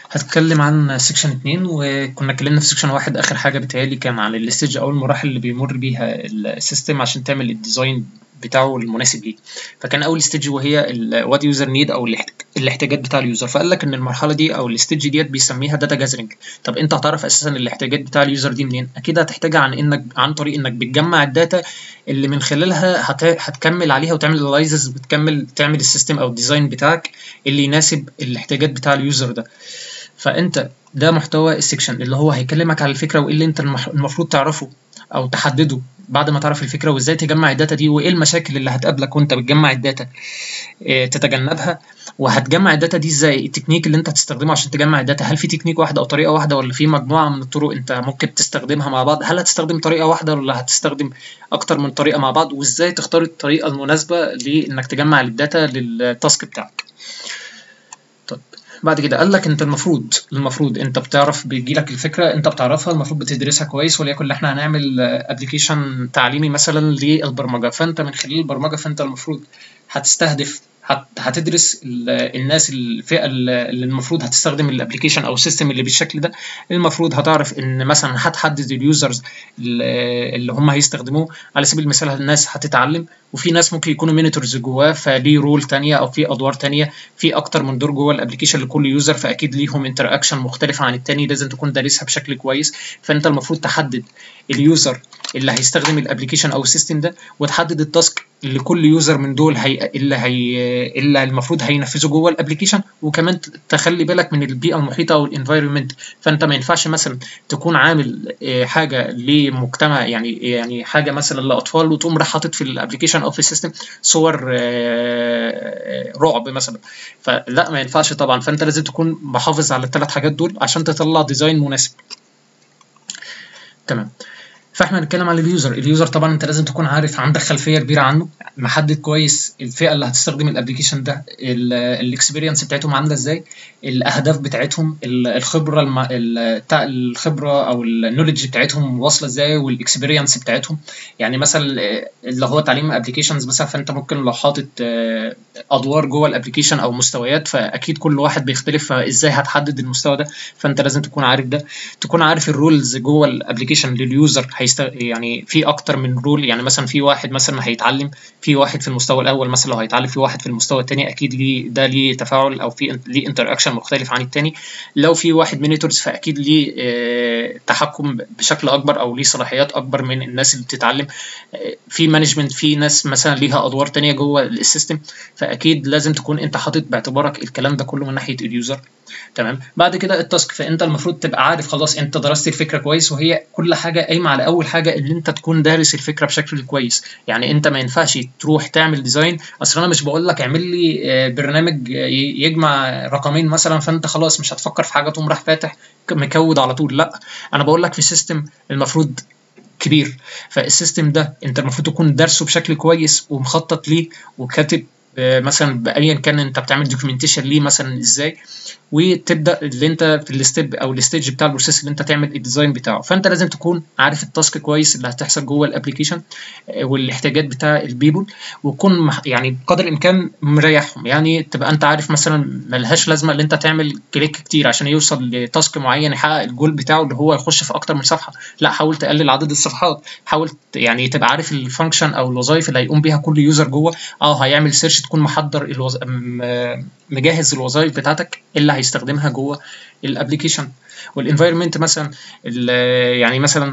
هتكلم عن سيكشن اتنين وكنا اتكلمنا في سيكشن واحد اخر حاجه بتهيألي كان عن الستيج او المراحل اللي بيمر بيها السيستم عشان تعمل الديزاين بتاعه المناسب ليه فكان اول ستيج وهي وات يوزر نيد او الاحت- الاحتياجات بتاع اليوزر فقال لك ان المرحله دي او الستيج ديت بيسميها داتا جاذرنج طب انت هتعرف اساسا الاحتياجات بتاع اليوزر دي منين اكيد هتحتاجها عن انك عن طريق انك بتجمع الداتا اللي من خلالها هت... هتكمل عليها وتعمل انالايزز وتكمل تعمل السيستم او الديزاين بتاعك اللي يناسب الاحتياجات بتاع اليوزر ده فانت ده محتوى السكشن اللي هو هيكلمك على الفكره وايه اللي انت المح- المفروض تعرفه او تحدده بعد ما تعرف الفكره وازاي تجمع الداتا دي وايه المشاكل اللي هتقابلك وانت بتجمع الداتا إيه، تتجنبها وهتجمع الداتا دي ازاي التكنيك اللي انت هتستخدمه عشان تجمع الداتا هل في تكنيك واحد او طريقه واحده ولا في مجموعه من الطرق انت ممكن تستخدمها مع بعض هل هتستخدم طريقه واحده ولا هتستخدم اكتر من طريقه مع بعض وازاي تختار الطريقه المناسبه لانك تجمع الداتا للتاسك بتاعك طيب بعد كده قال لك انت المفروض المفروض انت بتعرف بيجي لك الفكره انت بتعرفها المفروض بتدرسها كويس وليكن احنا هنعمل ابلكيشن تعليمي مثلا للبرمجه فانت من خلال البرمجه فانت المفروض هتستهدف هت- هتدرس ال- الناس الفئه اللي المفروض هتستخدم الابلكيشن او السيستم اللي بالشكل ده المفروض هتعرف ان مثلا هتحدد اليوزرز اللي هم هيستخدموه على سبيل المثال الناس هتتعلم وفي ناس ممكن يكونوا مينيتورز جواه فليه رول تانية او في ادوار تانية في اكتر من دور جوه الابلكيشن لكل يوزر فاكيد ليهم انتر اكشن مختلفه عن التاني لازم تكون دارسها بشكل كويس فانت المفروض تحدد اليوزر اللي هيستخدم الابلكيشن او السيستم ده وتحدد التاسك اللي كل يوزر من دول هي اللي هي اللي المفروض هينفذه جوه الابلكيشن وكمان ت- تخلي بالك من البيئه المحيطه او الانفايرمنت فانت ما ينفعش مثلا تكون عامل آه، حاجه لمجتمع يعني يعني حاجه مثلا لاطفال وتقوم راح حاطط في الابلكيشن او في السيستم صور آه، رعب مثلا فلا ما ينفعش طبعا فانت لازم تكون محافظ على الثلاث حاجات دول عشان تطلع ديزاين مناسب تمام فاحنا هنتكلم عن اليوزر اليوزر طبعا انت لازم تكون عارف عندك خلفيه كبيره عنه محدد كويس الفئه اللي هتستخدم الابلكيشن ده الاكسبيرينس بتاعتهم عامله ازاي الاهداف بتاعتهم ال- الخبره الم... ال- بتاع الخبره او النولج بتاعتهم واصله ازاي والاكسبيرينس بتاعتهم يعني مثلا آه، اللي هو تعليم ابلكيشنز مثلا فانت ممكن لو حاطط آه، ادوار جوه الابلكيشن او مستويات فاكيد كل واحد بيختلف فازاي هتحدد المستوى ده فانت لازم تكون عارف ده تكون عارف الرولز جوه الابلكيشن لليوزر هيست... يعني في اكتر من رول يعني مثلا في واحد مثلا هيتعلم في واحد في المستوى الاول مثلا لو هيتعلم في واحد في المستوى الثاني اكيد ليه ده ليه تفاعل او في ليه انتر اكشن مختلف عن الثاني لو في واحد مينيتورز فاكيد ليه آه، تحكم بشكل اكبر او ليه صلاحيات اكبر من الناس اللي بتتعلم آه، في مانجمنت في ناس مثلا ليها ادوار تانية جوه السيستم فاكيد لازم تكون انت حاطط باعتبارك الكلام ده كله من ناحيه اليوزر تمام بعد كده التاسك فانت المفروض تبقى عارف خلاص انت درست الفكره كويس وهي كل حاجه قايمه على اول حاجه ان انت تكون دارس الفكره بشكل كويس يعني انت ما ينفعش تروح تعمل ديزاين اصل انا مش بقول لك اعمل لي آه، برنامج آه، ي- يجمع رقمين مثلا فانت خلاص مش هتفكر في حاجه تقوم راح فاتح مكود على طول لا انا بقول لك في سيستم المفروض كبير فالسيستم ده انت المفروض تكون دارسه بشكل كويس ومخطط ليه وكاتب آه، مثلا بايا كان انت بتعمل دوكيومنتيشن ليه مثلا ازاي وتبدا اللي انت في الستيب او الستيج بتاع البروسيس اللي انت تعمل الديزاين بتاعه فانت لازم تكون عارف التاسك كويس اللي هتحصل جوه الابلكيشن آه، والاحتياجات بتاع البيبول وتكون مح- يعني بقدر الامكان مريحهم يعني تبقى انت عارف مثلا ملهاش لازمه ان انت تعمل كليك كتير عشان يوصل لتاسك معين يحقق الجول بتاعه اللي هو يخش في اكتر من صفحه لا حاول تقلل عدد الصفحات حاول ت- يعني تبقى عارف الفانكشن او الوظائف اللي هيقوم بيها كل يوزر جوه اه هيعمل سيرش تكون محضر الوظ... م- مجهز الوظائف بتاعتك اللي هيستخدمها جوه الابلكيشن والانفايرمنت مثلا ال- يعني مثلا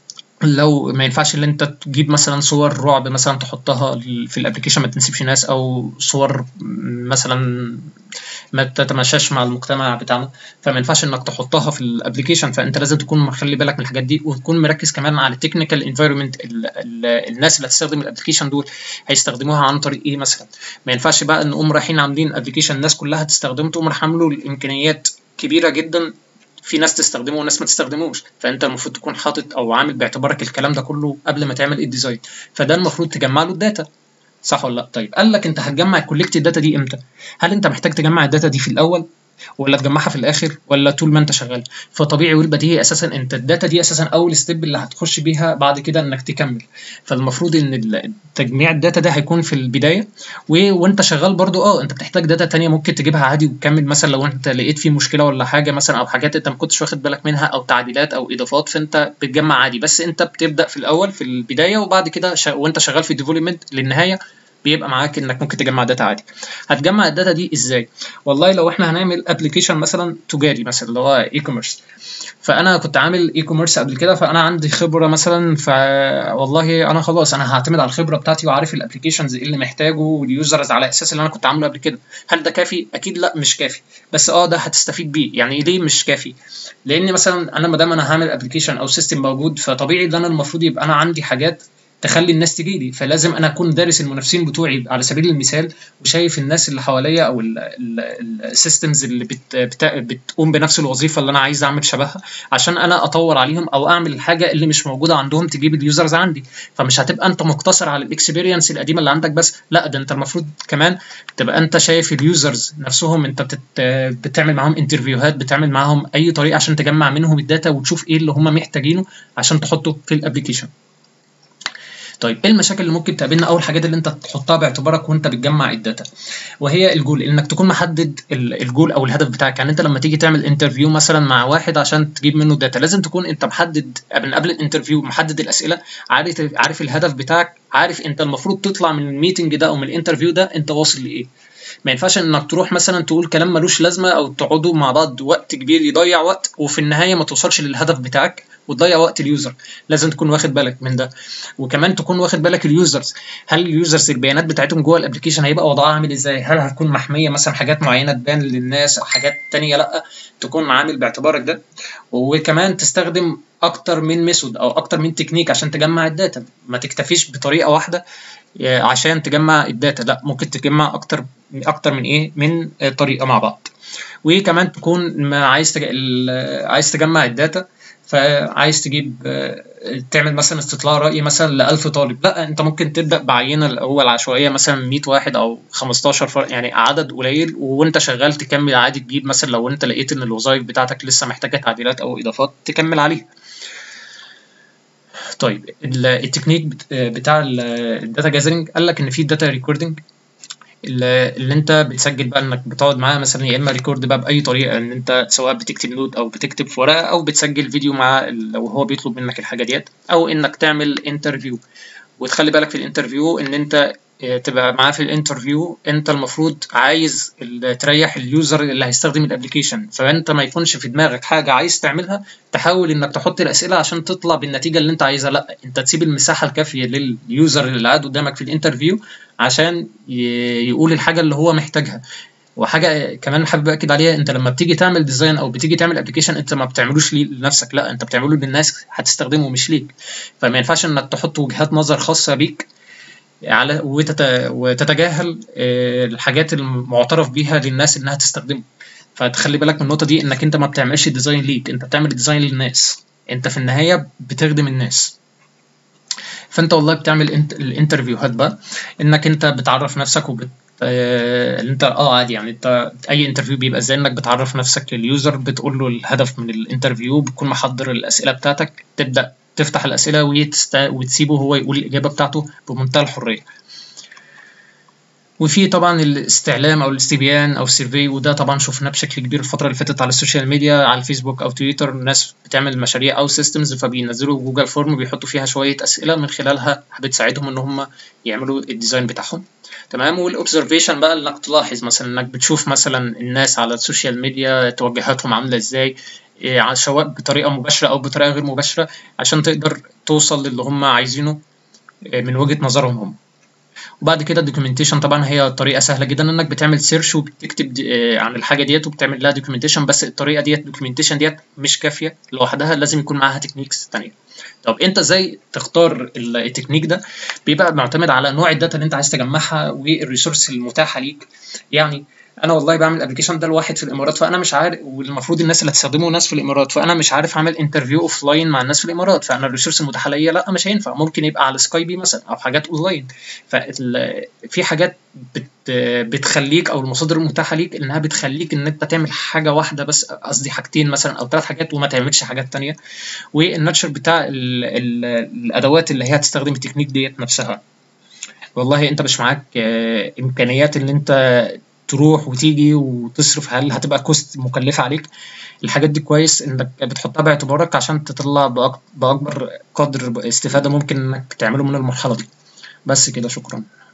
لو ما ينفعش ان انت تجيب مثلا صور رعب مثلا تحطها في الابلكيشن ما تنسبش ناس او صور مثلا ما تتماشاش مع المجتمع بتاعنا فما ينفعش انك تحطها في الابلكيشن فانت لازم تكون مخلي بالك من الحاجات دي وتكون مركز كمان على التكنيكال انفايرمنت الناس اللي هتستخدم الابلكيشن دول هيستخدموها عن طريق ايه مثلا ما ينفعش بقى نقوم رايحين عاملين ابلكيشن الناس كلها تستخدمه تقوم راح عامله الامكانيات كبيره جدا في ناس تستخدمه وناس ما تستخدموش فانت المفروض تكون حاطط او عامل باعتبارك الكلام ده كله قبل ما تعمل الديزاين فده المفروض تجمع له الداتا صح ولا لا طيب قال لك انت هتجمع الكولكت الداتا دي امتى هل انت محتاج تجمع الداتا دي في الاول ولا تجمعها في الاخر ولا طول ما انت شغال فطبيعي والبديهي اساسا انت الداتا دي اساسا اول ستيب اللي هتخش بيها بعد كده انك تكمل فالمفروض ان ال- تجميع الداتا ده هيكون في البدايه و... وانت شغال برضو اه انت بتحتاج داتا تانية ممكن تجيبها عادي وتكمل مثلا لو انت لقيت في مشكله ولا حاجه مثلا او حاجات انت ما كنتش واخد بالك منها او تعديلات او اضافات فانت بتجمع عادي بس انت بتبدا في الاول في البدايه وبعد كده ش... وانت شغال في الديفلوبمنت للنهايه بيبقى معاك انك ممكن تجمع داتا عادي هتجمع الداتا دي ازاي والله لو احنا هنعمل ابلكيشن مثلا تجاري مثلا اللي هو اي كوميرس فانا كنت عامل اي كوميرس قبل كده فانا عندي خبره مثلا ف والله انا خلاص انا هعتمد على الخبره بتاعتي وعارف الابلكيشنز ايه اللي محتاجه واليوزرز على اساس اللي انا كنت عامله قبل كده هل ده كافي اكيد لا مش كافي بس اه ده هتستفيد بيه يعني ليه مش كافي لان مثلا انا ما دام انا هعمل ابلكيشن او سيستم موجود فطبيعي ان انا المفروض يبقى انا عندي حاجات تخلي الناس تجي لي فلازم انا اكون دارس المنافسين بتوعي على سبيل المثال وشايف الناس اللي حواليا او السيستمز اللي بت بت بتقوم بنفس الوظيفه اللي انا عايز اعمل شبهها عشان انا اطور عليهم او اعمل الحاجه اللي مش موجوده عندهم تجيب اليوزرز عندي فمش هتبقى انت مقتصر على الاكسبيرينس القديمه اللي عندك بس لا ده انت المفروض كمان تبقى انت شايف اليوزرز نفسهم انت بتت بتعمل معاهم انترفيوهات بتعمل معاهم اي طريقه عشان تجمع منهم الداتا وتشوف ايه اللي هم محتاجينه عشان تحطه في الابلكيشن طيب ايه المشاكل اللي ممكن تقابلنا او الحاجات اللي انت تحطها باعتبارك وانت بتجمع الداتا وهي الجول انك تكون محدد الجول او الهدف بتاعك يعني انت لما تيجي تعمل انترفيو مثلا مع واحد عشان تجيب منه داتا لازم تكون انت محدد من قبل الانترفيو محدد الاسئله عارف عارف الهدف بتاعك عارف انت المفروض تطلع من الميتنج ده او من الانترفيو ده انت واصل لايه ما ينفعش انك تروح مثلا تقول كلام ملوش لازمه او تقعدوا مع بعض وقت كبير يضيع وقت وفي النهايه ما توصلش للهدف بتاعك وتضيع وقت اليوزر لازم تكون واخد بالك من ده وكمان تكون واخد بالك اليوزرز هل اليوزرز البيانات بتاعتهم جوه الابلكيشن هيبقى وضعها عامل ازاي هل هتكون محميه مثلا حاجات معينه تبان للناس او حاجات تانية لا تكون عامل باعتبارك ده وكمان تستخدم اكتر من ميثود او اكتر من تكنيك عشان تجمع الداتا ما تكتفيش بطريقه واحده عشان تجمع الداتا لا ممكن تجمع اكتر اكتر من ايه من طريقه مع بعض وكمان تكون عايز تج... عايز تجمع الداتا فعايز تجيب تعمل مثلا استطلاع رأي مثلا ل 1000 طالب لا انت ممكن تبدا بعينه الاول عشوائيه مثلا 100 واحد او 15 فرق يعني عدد قليل وانت شغال تكمل عادي تجيب مثلا لو انت لقيت ان الوظائف بتاعتك لسه محتاجه تعديلات او اضافات تكمل عليها طيب التكنيك بتاع الداتا جاذرنج قال لك ان في داتا ريكوردنج اللي انت بتسجل بقى انك بتقعد معاه مثلا يا اما ريكورد بقى باي طريقه ان انت سواء بتكتب نوت او بتكتب في ورقه او بتسجل فيديو مع لو هو بيطلب منك الحاجه ديت او انك تعمل انترفيو وتخلي بالك في الانترفيو ان انت تبقى معاه في الانترفيو انت المفروض عايز تريح اليوزر اللي هيستخدم الابلكيشن فانت ما يكونش في دماغك حاجه عايز تعملها تحاول انك تحط الاسئله عشان تطلع بالنتيجه اللي انت عايزها لا انت تسيب المساحه الكافيه لليوزر اللي قاعد قدامك في الانترفيو عشان يقول الحاجه اللي هو محتاجها وحاجه كمان حابب اكد عليها انت لما بتيجي تعمل ديزاين او بتيجي تعمل ابلكيشن انت ما بتعملوش لنفسك لا انت بتعمله للناس هتستخدمه مش ليك فما ينفعش انك تحط وجهات نظر خاصه بيك على وتت... وتتجاهل الحاجات المعترف بيها للناس انها تستخدمه فتخلي بالك من النقطه دي انك انت ما بتعملش ديزاين ليك انت بتعمل ديزاين للناس انت في النهايه بتخدم الناس فانت والله بتعمل انت الانترفيوهات بقى انك انت بتعرف نفسك وبت آه انت اه عادي يعني انت اي انترفيو بيبقى ازاي انك بتعرف نفسك لليوزر بتقول له الهدف من الانترفيو بتكون محضر الاسئله بتاعتك تبدا تفتح الاسئله ويتست... وتسيبه هو يقول الاجابه بتاعته بمنتهى الحريه وفي طبعا الاستعلام او الاستبيان او السيرفي وده طبعا شفناه بشكل كبير الفتره اللي فاتت على السوشيال ميديا على الفيسبوك او تويتر الناس بتعمل مشاريع او سيستمز فبينزلوا جوجل فورم بيحطوا فيها شويه اسئله من خلالها بتساعدهم ان هم يعملوا الديزاين بتاعهم تمام والاوبزرفيشن بقى انك تلاحظ مثلا انك بتشوف مثلا الناس على السوشيال ميديا توجهاتهم عامله ازاي سواء بطريقه مباشره او بطريقه غير مباشره عشان تقدر توصل للي هم عايزينه من وجهه نظرهم هم وبعد كده الدوكيومنتيشن طبعا هي طريقه سهله جدا انك بتعمل سيرش وبتكتب عن الحاجه ديت وبتعمل لها دوكيومنتيشن بس الطريقه ديت الدوكيومنتيشن ديت مش كافيه لوحدها لازم يكون معاها تكنيكس ثانيه طب انت ازاي تختار التكنيك ده بيبقى معتمد على نوع الداتا اللي انت عايز تجمعها والريسورس المتاحه ليك يعني انا والله بعمل الابلكيشن ده لواحد في الامارات فانا مش عارف والمفروض الناس اللي هتستخدمه ناس في الامارات فانا مش عارف اعمل انترفيو اوف لاين مع الناس في الامارات فانا الريسورس المتاحه ليا لا مش هينفع ممكن يبقى على سكايبي مثلا او حاجات اونلاين ففي حاجات بت بتخليك او المصادر المتاحه ليك انها بتخليك ان انت تعمل حاجه واحده بس قصدي حاجتين مثلا او ثلاث حاجات وما تعملش حاجات تانية والناتشر بتاع ال ال الادوات اللي هي هتستخدم التكنيك ديت نفسها والله انت مش معاك آه، امكانيات ان انت تروح وتيجي وتصرف هل هتبقى كوست مكلفه عليك الحاجات دي كويس انك بتحطها باعتبارك عشان تطلع بأك- باكبر قدر استفاده ممكن انك تعمله من المرحله دي بس كده شكرا